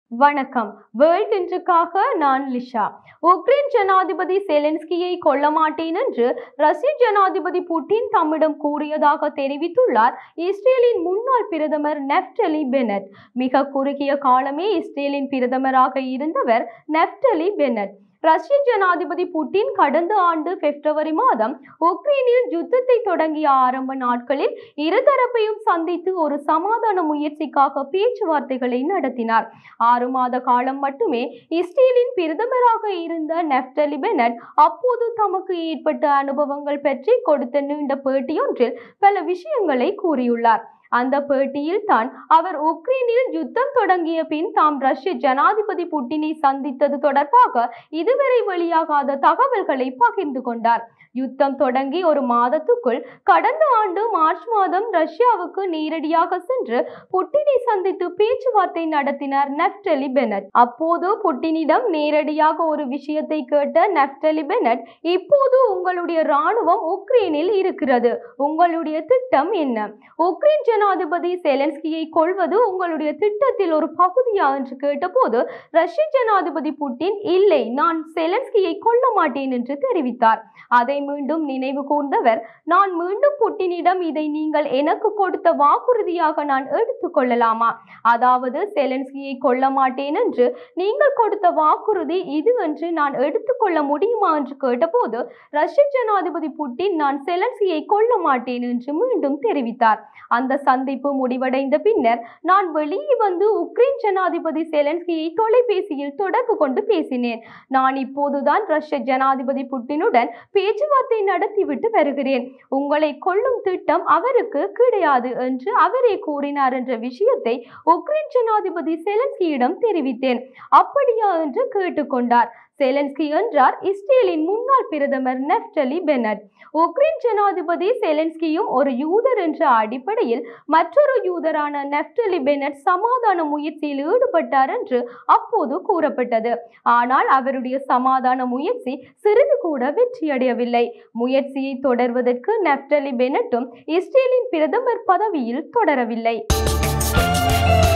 வணக்கம் வேர்ல்ட் இன்றுக்காக நான் லிஷா உக்ரைன் ஜனாதிபதி செலன்ஸ்கியை கொல்ல மாட்டேன் என்று ரஷ்ய ஜனாதிபதி புட்டின் தம்மிடம் கூறியதாக தெரிவித்துள்ளார் இஸ்ரேலின் முன்னாள் பிரதமர் நெப்டலி பெனட் மிக குறுகிய காலமே இஸ்ரேலின் பிரதமராக இருந்தவர் நெப்டலி பெனட் ரஷ்ய ஜனாதிபதி புட்டின் கடந்த ஆண்டு பிப்ரவரி மாதம் உக்ரைனில் யுத்தத்தை தொடங்கிய ஆரம்ப நாட்களில் இருதரப்பையும் சந்தித்து ஒரு சமாதான முயற்சிக்காக பேச்சுவார்த்தைகளை நடத்தினார் ஆறு மாத காலம் மட்டுமே இஸ்ரேலின் பிரதமராக இருந்த நெப்டலி பெனட் அப்போது தமக்கு ஏற்பட்ட அனுபவங்கள் பற்றி கொடுத்த நீண்ட பேட்டியொன்றில் பல விஷயங்களை கூறியுள்ளார் அந்த பேட்டியில் தான் அவர் உக்ரைனில் யுத்தம் தொடங்கிய பின் தாம் ரஷ்ய ஜனாதிபதி புட்டினை சந்தித்தது தொடர்பாக இதுவரை வெளியாகாத தகவல்களை பகிர்ந்து கொண்டார் யுத்தம் தொடங்கி ஒரு மாதத்துக்குள் கடந்த ஆண்டு மார்ச் மாதம் ரஷ்யாவுக்கு நேரடியாக சென்று புட்டினை சந்தித்து பேச்சுவார்த்தை நடத்தினார் நெப்டலி பெனட் அப்போது புட்டினிடம் நேரடியாக ஒரு விஷயத்தை கேட்ட நெப்டலி பெனட் இப்போது உங்களுடைய ராணுவம் உக்ரைனில் இருக்கிறது உங்களுடைய திட்டம் என்ன உக்ரைன் ஜனாதிபதி செலன்ஸ்கியை கொள்வது உங்களுடைய திட்டத்தில் ஒரு பகுதியா என்று கேட்டபோது ரஷ்ய ஜனாதிபதி புட்டின் இல்லை நான் செலன்ஸ்கியை கொல்ல மாட்டேன் என்று தெரிவித்தார் அதை மீண்டும் நினைவு கூர்ந்தவர் நான் மீண்டும் புட்டினிடம் இதை நீங்கள் எனக்கு கொடுத்த வாக்குறுதியாக நான் எடுத்துக்கொள்ளலாமா அதாவது செலன்ஸ்கியை கொல்ல மாட்டேன் என்று நீங்கள் கொடுத்த வாக்குறுதி இது என்று நான் எடுத்துக்கொள்ள முடியுமா என்று கேட்டபோது ரஷ்ய ஜனாதிபதி புட்டின் நான் செலன்ஸ்கியை கொல்ல மாட்டேன் என்று மீண்டும் தெரிவித்தார் அந்த சந்திப்பு முடிவடைந்த பின்னர் நான் வெளியே வந்து உக்ரைன் ஜனாதிபதி செலன்ஸ்கியை தொலைபேசியில் தொடர்பு கொண்டு பேசினேன் நான் இப்போதுதான் ரஷ்ய ஜனாதிபதி புட்டினுடன் பேச்சுவார்த்தை நடத்திவிட்டு வருகிறேன் உங்களை கொல்லும் திட்டம் அவருக்கு கிடையாது என்று அவரே கூறினார் என்ற விஷயத்தை உக்ரைன் ஜனாதிபதி செலன்ஸ்கியிடம் தெரிவித்தேன் அப்படியா என்று கேட்டுக்கொண்டார் செலன்ஸ்கி என்றார் இஸ்ரேலின் முன்னாள் பிரதமர் நெப்டலி பெனட் உக்ரைன் ஜனாதிபதி செலன்ஸ்கியும் ஒரு யூதர் என்ற அடிப்படையில் மற்றொரு யூதரான நெப்டலி பெனட் சமாதான முயற்சியில் ஈடுபட்டார் என்று அப்போது கூறப்பட்டது ஆனால் அவருடைய சமாதான முயற்சி சிறிது கூட வெற்றியடையவில்லை முயற்சியை தொடர்வதற்கு நெப்டலி பெனட்டும் இஸ்ரேலின் பிரதமர் பதவியில் தொடரவில்லை